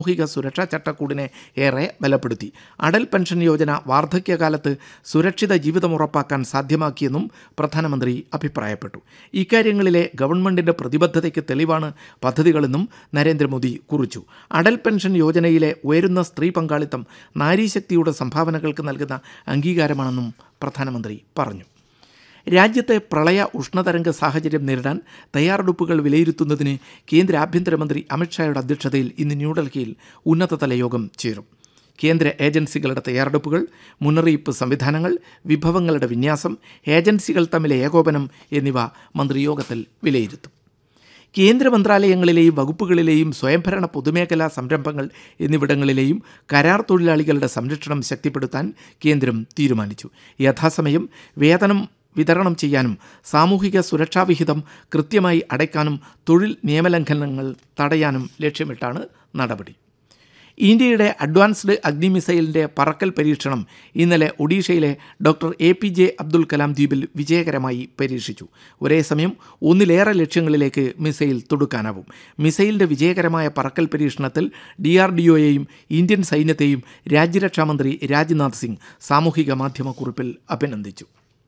സാമൂഹിക സുരക്ഷാ ചട്ടക്കൂടിനെ ഏറെ ബലപ്പെടുത്തി അടൽ പെൻഷൻ യോജന വാർദ്ധക്യകാലത്ത് സുരക്ഷിത ജീവിതം ഉറപ്പാക്കാൻ സാധ്യമാക്കിയെന്നും പ്രധാനമന്ത്രി അഭിപ്രായപ്പെട്ടു ഇക്കാര്യങ്ങളിലെ ഗവൺമെന്റിന്റെ പ്രതിബദ്ധതയ്ക്ക് തെളിവാണ് പദ്ധതികളെന്നും നരേന്ദ്രമോദി കുറിച്ചു അടൽ പെൻഷൻ യോജനയിലെ ഉയരുന്ന സ്ത്രീ പങ്കാളിത്തം നാരീശക്തിയുടെ സംഭാവനകൾക്ക് നൽകുന്ന അംഗീകാരമാണെന്നും പ്രധാനമന്ത്രി പറഞ്ഞു രാജ്യത്തെ പ്രളയ ഉഷ്ണതരംഗ സാഹചര്യം നേരിടാൻ തയ്യാറെടുപ്പുകൾ വിലയിരുത്തുന്നതിന് കേന്ദ്ര ആഭ്യന്തരമന്ത്രി അമിത്ഷായുടെ അധ്യക്ഷതയിൽ ഇന്ന് ന്യൂഡൽഹിയിൽ ഉന്നതതല യോഗം ചേരും കേന്ദ്ര ഏജൻസികളുടെ തയ്യാറെടുപ്പുകൾ മുന്നറിയിപ്പ് സംവിധാനങ്ങൾ വിഭവങ്ങളുടെ വിന്യാസം ഏജൻസികൾ തമ്മിലെ ഏകോപനം എന്നിവ മന്ത്രിയോഗത്തിൽ വിലയിരുത്തും കേന്ദ്ര മന്ത്രാലയങ്ങളിലെയും വകുപ്പുകളിലെയും സ്വയംഭരണ പൊതുമേഖലാ സംരംഭങ്ങൾ എന്നിവിടങ്ങളിലെയും കരാർ തൊഴിലാളികളുടെ സംരക്ഷണം ശക്തിപ്പെടുത്താൻ കേന്ദ്രം തീരുമാനിച്ചു യഥാസമയം വേതനം വിതരണം ചെയ്യാനും സാമൂഹിക സുരക്ഷാ വിഹിതം കൃത്യമായി അടയ്ക്കാനും തൊഴിൽ നിയമലംഘനങ്ങൾ തടയാനും ലക്ഷ്യമിട്ടാണ് നടപടി ഇന്ത്യയുടെ അഡ്വാൻസ്ഡ് അഗ്നി മിസൈലിൻ്റെ പറക്കൽ പരീക്ഷണം ഇന്നലെ ഒഡീഷയിലെ doctor A P J Abdul Kalam ദ്വീപിൽ വിജയകരമായി പരീക്ഷിച്ചു ഒരേ സമയം ഒന്നിലേറെ ലക്ഷ്യങ്ങളിലേക്ക് മിസൈൽ തൊടുക്കാനാവും മിസൈലിൻ്റെ വിജയകരമായ പറക്കൽ പരീക്ഷണത്തിൽ ഡി ആർ ഡി ഒയെയും ഇന്ത്യൻ സൈന്യത്തെയും രാജ്യരക്ഷാമന്ത്രി രാജ്നാഥ് സിംഗ് സാമൂഹിക മാധ്യമക്കുറിപ്പിൽ അഭിനന്ദിച്ചു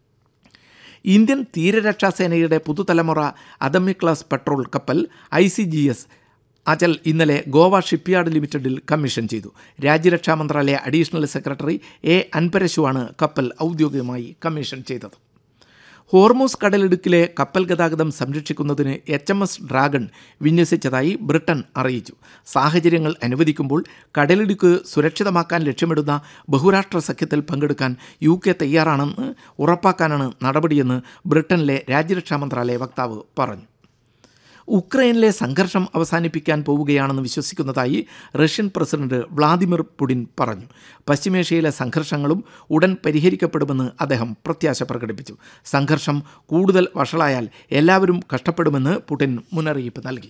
ഇന്ത്യൻ തീരരക്ഷാ സേനയുടെ പുതുതലമുറ അദമ്യ ക്ലാസ് പെട്രോൾ കപ്പൽ I C G S Achal ഇന്നലെ ഗോവ ഷിപ്പ്യാർഡ് ലിമിറ്റഡിൽ കമ്മീഷൻ ചെയ്തു രാജ്യരക്ഷാ മന്ത്രാലയ അഡീഷണൽ സെക്രട്ടറി എ അൻപരശുവാണ് കപ്പൽ ഔദ്യോഗികമായി കമ്മീഷൻ ചെയ്തത് ഹോർമോസ് കടലിടുക്കിലെ കപ്പൽ ഗതാഗതം സംരക്ഷിക്കുന്നതിന് എച്ച് എം എസ് ഡ്രാഗൺ വിന്യസിച്ചതായി ബ്രിട്ടൻ അറിയിച്ചു സാഹചര്യങ്ങൾ അനുവദിക്കുമ്പോൾ കടലിടുക്ക് സുരക്ഷിതമാക്കാൻ ലക്ഷ്യമിടുന്ന ബഹുരാഷ്ട്ര സഖ്യത്തിൽ പങ്കെടുക്കാൻ യു കെ തയ്യാറാണെന്ന് ഉറപ്പാക്കാനാണ് നടപടിയെന്ന് ബ്രിട്ടനിലെ രാജ്യരക്ഷാ മന്ത്രാലയ വക്താവ് പറഞ്ഞു ഉക്രൈനിലെ സംഘർഷം അവസാനിപ്പിക്കാൻ പോവുകയാണെന്ന് വിശ്വസിക്കുന്നതായി റഷ്യൻ പ്രസിഡന്റ് വ്ളാദിമിർ പുടിൻ പറഞ്ഞു പശ്ചിമേഷ്യയിലെ സംഘർഷങ്ങളും ഉടൻ പരിഹരിക്കപ്പെടുമെന്ന് അദ്ദേഹം പ്രത്യാശ പ്രകടിപ്പിച്ചു സംഘർഷം കൂടുതൽ വഷളായാൽ എല്ലാവരും കഷ്ടപ്പെടുമെന്ന് പുടിൻ മുന്നറിയിപ്പ് നൽകി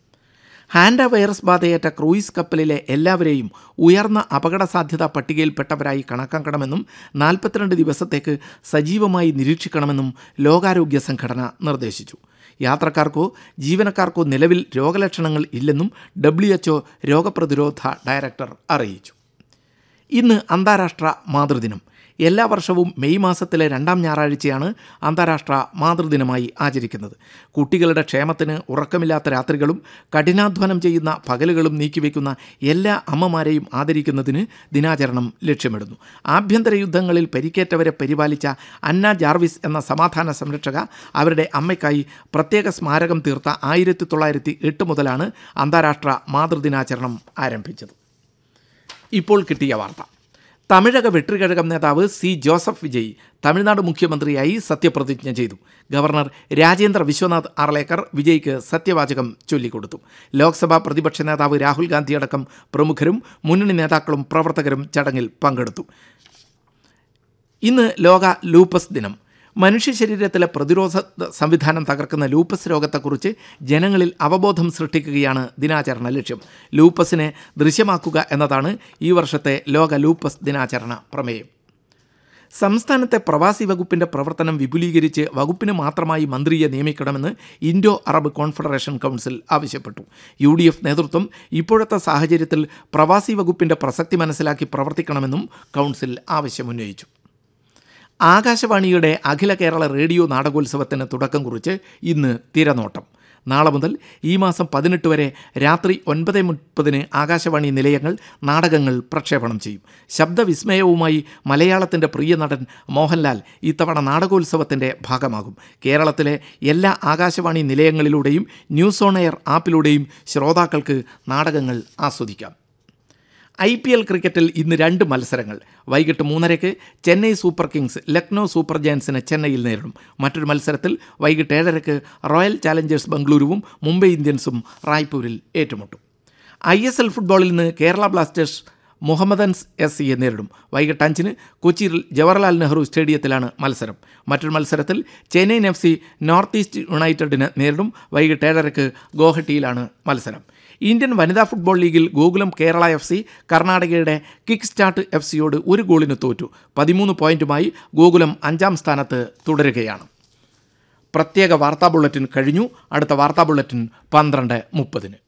ഹാൻഡ വൈറസ് ബാധയേറ്റ ക്രൂയിസ് കപ്പലിലെ എല്ലാവരെയും ഉയർന്ന അപകട സാധ്യതാ പട്ടികയിൽപ്പെട്ടവരായി കണക്കാക്കണമെന്നും നാൽപ്പത്തിരണ്ട് ദിവസത്തേക്ക് സജീവമായി നിരീക്ഷിക്കണമെന്നും ലോകാരോഗ്യ സംഘടന നിർദ്ദേശിച്ചു യാത്രക്കാർക്കോ ജീവനക്കാർക്കോ നിലവിൽ രോഗലക്ഷണങ്ങൾ ഇല്ലെന്നും ഡബ്ല്യു എച്ച്ഒ രോഗപ്രതിരോധ ഡയറക്ടർ അറിയിച്ചു ഇന്ന് അന്താരാഷ്ട്ര മാതൃദിനം എല്ലാ വർഷവും മെയ് മാസത്തിലെ രണ്ടാം ഞായറാഴ്ചയാണ് അന്താരാഷ്ട്ര മാതൃദിനമായി ആചരിക്കുന്നത് കുട്ടികളുടെ ക്ഷേമത്തിന് ഉറക്കമില്ലാത്ത രാത്രികളും കഠിനാധ്വാനം ചെയ്യുന്ന പകലുകളും നീക്കിവെക്കുന്ന എല്ലാ അമ്മമാരെയും ആദരിക്കുന്നതിന് ദിനാചരണം ലക്ഷ്യമിടുന്നു ആഭ്യന്തര യുദ്ധങ്ങളിൽ പരിക്കേറ്റവരെ പരിപാലിച്ച അന്ന ജാർവിസ് എന്ന സമാധാന സംരക്ഷക അവരുടെ അമ്മയ്ക്കായി പ്രത്യേക സ്മാരകം തീർത്ത ആയിരത്തി തൊള്ളായിരത്തി എട്ട് മുതലാണ് അന്താരാഷ്ട്ര മാതൃദിനാചരണം ആരംഭിച്ചത് ഇപ്പോൾ കിട്ടിയ വാർത്ത തമിഴക വെട്രികഴകം നേതാവ് സി ജോസഫ് വിജയ് തമിഴ്നാട് മുഖ്യമന്ത്രിയായി സത്യപ്രതിജ്ഞ ചെയ്തു ഗവർണർ രാജേന്ദ്ര വിശ്വനാഥ് ആർലേക്കർ വിജയ്ക്ക് സത്യവാചകം ചൊല്ലിക്കൊടുത്തു ലോക്സഭാ പ്രതിപക്ഷ നേതാവ് രാഹുൽ ഗാന്ധി അടക്കം പ്രമുഖരും മുന്നണി നേതാക്കളും പ്രവർത്തകരും ചടങ്ങിൽ പങ്കെടുത്തു ഇന്ന് ലോക ലൂപ്പസ് ദിനം മനുഷ്യ ശരീരത്തിലെ പ്രതിരോധ സംവിധാനം തകർക്കുന്ന ലൂപ്പസ് രോഗത്തെക്കുറിച്ച് ജനങ്ങളിൽ അവബോധം സൃഷ്ടിക്കുകയാണ് ദിനാചരണ ലക്ഷ്യം ലൂപ്പസിനെ ദൃശ്യമാക്കുക എന്നതാണ് ഈ വർഷത്തെ ലോക ലൂപ്പസ് ദിനാചരണ പ്രമേയം സംസ്ഥാനത്തെ പ്രവാസി വകുപ്പിന്റെ പ്രവർത്തനം വിപുലീകരിച്ച് വകുപ്പിന് മാത്രമായി മന്ത്രിയെ നിയമിക്കണമെന്ന് ഇൻഡോ അറബ് കോൺഫെഡറേഷൻ കൗൺസിൽ ആവശ്യപ്പെട്ടു യു ഡി എഫ് നേതൃത്വം ഇപ്പോഴത്തെ സാഹചര്യത്തിൽ പ്രവാസി വകുപ്പിന്റെ പ്രസക്തി മനസ്സിലാക്കി പ്രവർത്തിക്കണമെന്നും കൗൺസിൽ ആവശ്യമുന്നയിച്ചു ആകാശവാണിയുടെ അഖില കേരള റേഡിയോ നാടകോത്സവത്തിന് തുടക്കം കുറിച്ച് ഇന്ന് തിരനോട്ടം നാളെ മുതൽ ഈ മാസം പതിനെട്ട് വരെ രാത്രി ഒൻപത് മുപ്പതിന് ആകാശവാണി നിലയങ്ങൾ നാടകങ്ങൾ പ്രക്ഷേപണം ചെയ്യും ശബ്ദവിസ്മയവുമായി മലയാളത്തിൻ്റെ പ്രിയ നടൻ മോഹൻലാൽ ഇത്തവണ നാടകോത്സവത്തിൻ്റെ ഭാഗമാകും കേരളത്തിലെ എല്ലാ ആകാശവാണി നിലയങ്ങളിലൂടെയും ന്യൂസ് ഓൺ എയർ ആപ്പിലൂടെയും ശ്രോതാക്കൾക്ക് നാടകങ്ങൾ ആസ്വദിക്കാം ഐ പി എൽ ക്രിക്കറ്റിൽ ഇന്ന് രണ്ട് മത്സരങ്ങൾ വൈകിട്ട് മൂന്നരയ്ക്ക് Chennai Super Kings Lucknow Super ജയൻസിനെ ചെന്നൈയിൽ നേരിടും മറ്റൊരു മത്സരത്തിൽ വൈകിട്ട് ഏഴരയ്ക്ക് റോയൽ ചാലഞ്ചേഴ്സ് ബംഗളൂരുവും മുംബൈ ഇന്ത്യൻസും റായ്പൂരിൽ ഏറ്റുമുട്ടും ഐ എസ് എൽ ഫുട്ബോളിൽ നിന്ന് കേരള ബ്ലാസ്റ്റേഴ്സ് മുഹമ്മദൻസ് എസ് സിയെ നേരിടും വൈകിട്ട് അഞ്ചിന് കൊച്ചിയിൽ ജവഹർലാൽ നെഹ്റു സ്റ്റേഡിയത്തിലാണ് മത്സരം മറ്റൊരു മത്സരത്തിൽ Chennaiyin F C North East യുണൈറ്റഡിന് നേരിടും വൈകിട്ട് ഏഴരയ്ക്ക് ഗോഹട്ടിയിലാണ് മത്സരം ഇന്ത്യൻ വനിതാ ഫുട്ബോൾ ലീഗിൽ ഗോകുലം കേരള എഫ് സി കർണാടകയുടെ കിക്ക് സ്റ്റാർട്ട് എഫ് സിയോട് ഒരു ഗോളിന് തോറ്റു പതിമൂന്ന് പോയിന്റുമായി ഗോകുലം അഞ്ചാം സ്ഥാനത്ത് തുടരുകയാണ് പ്രത്യേക വാർത്താ ബുള്ളറ്റിൻ കഴിഞ്ഞു അടുത്ത വാർത്താ ബുള്ളറ്റിൻ പന്ത്രണ്ട് മുപ്പതിന്